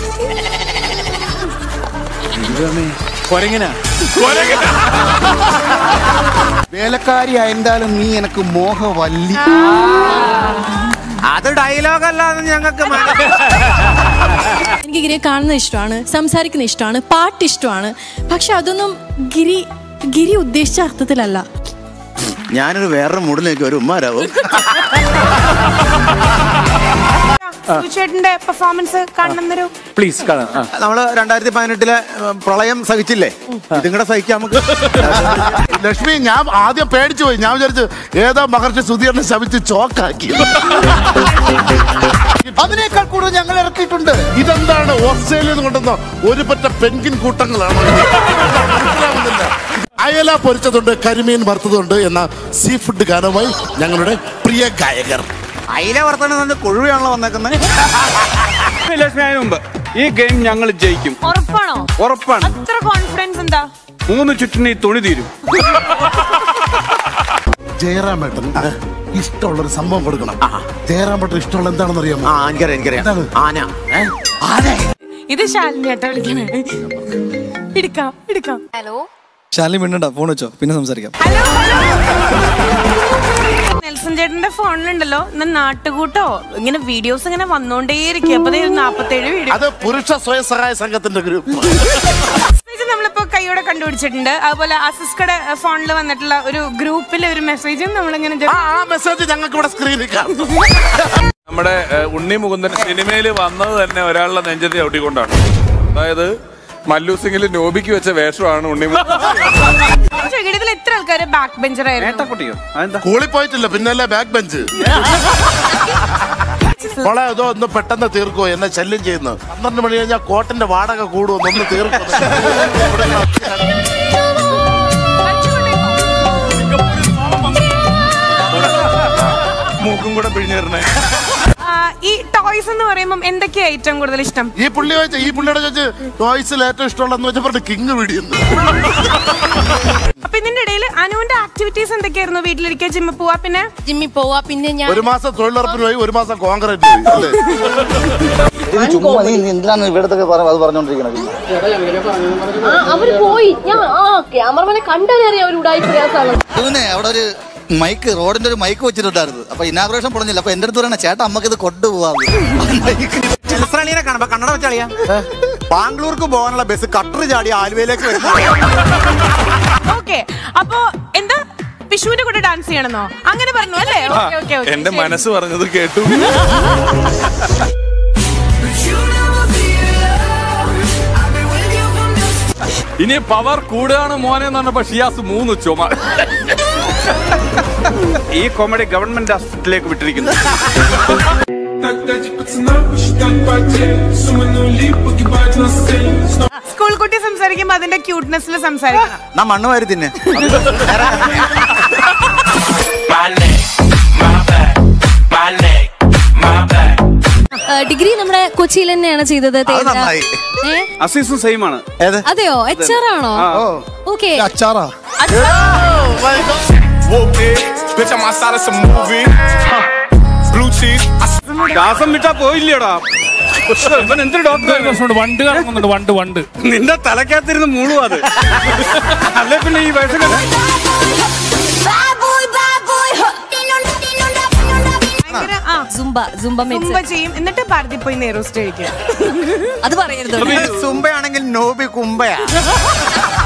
കൊരങ്ങനാ വേലക്കാരി ആയിരുന്നാലും നീ എനിക്ക് മോഹവല്ലി അത് ഡയലോഗ് അല്ലാതെ ഞങ്ങൾക്ക് എനിക്ക് ഗിരിയെ കാണുന്നത് ഇഷ്ടമാണ് സംസാരിക്കുന്നത് ഇഷ്ടമാണ് പാട്ട് ഇഷ്ടമാണ് പക്ഷെ അതൊന്നും ഗിരി ഗിരി ഉദ്ദേശിച്ച അർത്ഥത്തിലല്ല ഞാനൊരു വേറൊരു മൂഡിലേക്ക് ഒരു ഉമ്മാരാവും ചേട്ടന്റെ പെർഫോമൻസ് കാണുന്നൊരു പ്ലീസ് കാണാം ആ. നമ്മള് രണ്ടായിരത്തി പതിനെട്ടിലെ ഉം, പ്രളയം സഹിച്ചില്ലേ ഇതും കൂടെ സഹിക്കാം നമുക്ക് ലക്ഷ്മി ഞാൻ ആദ്യം പേടിച്ചു പോയി ഞാൻ വിചാരിച്ചു ഏതോ മഹർഷി സുധീറിനെ ശപിച്ച് ചോക്കാക്കി അതിനേക്കാൾ കൂടുതൽ ഞങ്ങൾ ഇറക്കിയിട്ടുണ്ട് ഇതെന്താണ് ഓസ്ട്രേലിയയിൽ നിന്ന് കൊണ്ടുവന്ന ഒരു പറ്റ പെൻകിൻ കൂട്ടങ്ങളാണ് മനസ്സിലാവുന്നില്ല. അയല പൊരിച്ചതുണ്ട് കരിമീൻ വറുത്തതുണ്ട് എന്ന സീ ഫുഡ് ഗാനവുമായി ഞങ്ങളുടെ പ്രിയ ഗായകർ അയില വർത്തനം കൊഴുവയാണല്ലോ വന്നേക്കുന്നത് ലക്ഷ്മി അതിന് മുമ്പ് ഈ ഗെയിം ഞങ്ങൾ ജയിക്കും ഉറപ്പാണോ ഉറപ്പാണ് അത്ര കോൺഫിഡൻസ് എന്താ മൂന്ന് ചുറ്റിന് ഈ തുണി തീരും ജയറാമേട്ടൻ ഇഷ്ടമുള്ള ഒരു സംഭവം കൊടുക്കണം ജയറാമേട്ടൻ ഇഷ്ടമുള്ള എന്താണെന്ന് അറിയാമോ ആ എനിക്കറിയാം എനിക്കറിയാം എന്താണ്? ആന ഇത് ശാലിനി ഏട്ടാ വിളിക്കണേ എടുക്കാം എടുക്കാം ശാലിനി മിണ്ടണ്ട ഫോൺ വെച്ചോ പിന്നെ സംസാരിക്കാം ഹലോ നെൽസൺ ചേട്ടന്റെ ഫോണിലുണ്ടല്ലോ ഇന്ന് നാട്ടുകൂട്ടോ ഇങ്ങനെ വീഡിയോസ് ഇങ്ങനെ വന്നോണ്ടേയിരിക്കും അപ്പൊ നാപ്പത്തേഴ് വീഡിയോ അത് പുരുഷ സ്വയം സഹായ സംഘത്തിന്റെ ഗ്രൂപ്പ് മെസ്സേജ് നമ്മളിപ്പോ കൈയോടെ കണ്ടുപിടിച്ചിട്ടുണ്ട് അതുപോലെ അസിസ്കയുടെ ഫോണിൽ വന്നിട്ടുള്ള ഒരു ഗ്രൂപ്പിലെ ഒരു മെസ്സേജും നമ്മളിങ്ങനെ ആ ആ മെസ്സേജ് ഞങ്ങൾക്ക് ഇവിടെ സ്ക്രീനിൽ കാണും നമ്മുടെ ഏഹ്, ഉണ്ണി മുകുന്ദൻ സിനിമയിൽ വന്നത് തന്നെ ഒരാളുടെ നെഞ്ചത്ത് ചവിട്ടിക്കൊണ്ടാണ് അതായത് മല്ലു സിംഗിൽ നോബിക്ക് വെച്ച വേഷമാണ് ഉണ്ണി മുകുന്ദൻ ചോദിക്കട്ടെ, ഇതിൽ എത്ര ആൾക്കാര് ബാക്ക് ബെഞ്ചർ ആയിരുന്നു കുട്ടിയോ അതെന്താ സ്കൂളിൽ പോയിട്ടില്ല പിന്നല്ലേ ബാക്ക് ബെഞ്ച് മോളെ അതോ ഒന്ന് പെട്ടെന്ന് തീർക്കോ എന്നെ ശല്യം ചെയ്യുന്നു പന്ത്രണ്ട് മണി കഴിഞ്ഞാൽ കോട്ടിന്റെ വാടക കൂടുമെന്ന് ഒന്ന് തീർക്കോ മൂക്കും കൂടെ പിഴിഞ്ഞേരണേ ആ, ഈ ടോയ്സ് എന്ന് പറയുമ്പോൾ എന്തൊക്കെയാ ഏറ്റവും കൂടുതൽ ഇഷ്ടം ഈ പുള്ളി ചോദിച്ച ഈ പുള്ളിയുടെ ചോദിച്ച് ടോയ്സിൽ ഏറ്റവും ഇഷ്ടമുള്ളതെന്ന് വെച്ചാൽ പറഞ്ഞു കിങ് പിടിയുന്നു അപ്പൊ ഇതിന്റെ ഇടയിൽ അനുവിന്റെ ആക്ടിവിറ്റീസ് എന്തൊക്കെയായിരുന്നു വീട്ടിലിരിക്കുക ജിമ്മിൽ പോവാ പിന്നെ ജിമ്മിൽ പോവാ പിന്നെ ഞാൻ ഒരു മാസം തൊഴിലുറപ്പിന് പോയി ഒരു മാസം കോൺഗ്രസ് പോയി അല്ലേ ഇത് ചുമ്മാ നീ നീ എന്തിനാണ് ഇവിടത്തെ അത് പറഞ്ഞോണ്ടിരിക്കണത് അവര് പോയി ഞാൻ ആ ക്യാമറമാനെ കണ്ടതറിയാം അവർ ഉടായി പ്രയാസാണ് ഇവനെ അവിടെ ഒരു മൈക്ക് റോഡിന്റെ ഒരു മൈക്ക് വെച്ചിട്ടുണ്ടായിരുന്നു അപ്പൊ ഇനാഗ്രേഷൻ പൊളഞ്ഞില്ല അപ്പൊ എന്റെ അടുത്ത് പറയണ ചേട്ടാ അമ്മക്ക് ഇത് കൊണ്ടുപോവാം നെൽസണിനെ കാണുമ്പോ കണ്ണട വെച്ചളിയാ ബാംഗ്ലൂർക്ക് പോകാനുള്ള ബസ് കട്ടർ ചാടി ആലുവയിലേക്ക് വരുന്നു ഓക്കെ അപ്പൊ എന്താ വിഷുവിന്റെ കൂടെ ഡാൻസ് ചെയ്യണമെന്നോ അങ്ങനെ പറഞ്ഞു അല്ലേ ഓക്കെ ഓക്കെ ഓക്കെ എന്റെ മനസ്സ് പറഞ്ഞത് കേട്ടു ഇനി പവർ കൂടുകയാണ് മോനെ എന്ന് പറഞ്ഞപ്പോ ഷിയാസ് മൂന്ന് ചുമ ഈ കോമഡി ഗവൺമെന്റ് ഹോസ്പിറ്റലിലേക്ക് വിട്ടിരിക്കുന്നു സ്കൂൾ കുട്ടി സംസാരിക്കുമ്പോ അതിന്റെ ക്യൂട്ട്നെസ്സിൽ സംസാരിക്കണം നാ മണ്ണ് വാരി തിന്നെ ഡിഗ്രി നമ്മുടെ കൊച്ചിയിൽ തന്നെയാണ് ചെയ്തത് അത് തേവര. നന്നായി ഏ? അസീസും സെയിം ആണ് ഏത് അതെയോ എച്ച് ആർ ആണോ ഓക്കെ അച്ചാറാ Bitch, I'm outside of some movie. Blue cheese. ശ്വാസം വിട്ടാ പോയില്ലേടാ ഇവൻ എന്തൊരു ഡോക്ടർ വണ്ട് കാണുന്നുണ്ട് വണ്ട് വണ്ട് നിന്റെ തലക്കകത്തിരുന്ന് മൂളും അത് അല്ലെ പിന്നെ ഈ വയസ്സൊക്കെ ഭയങ്കര ആ സുംബ സുംബ മുമ്പ് മെറ്റ്സ് ചെയ്യും എന്നിട്ട് ഭാരതി പോയി നെയ്റോസ്റ്റ് കഴിക്കും അത് പറയരുത് സുംബയാണെങ്കിൽ നോബി കുംബയാ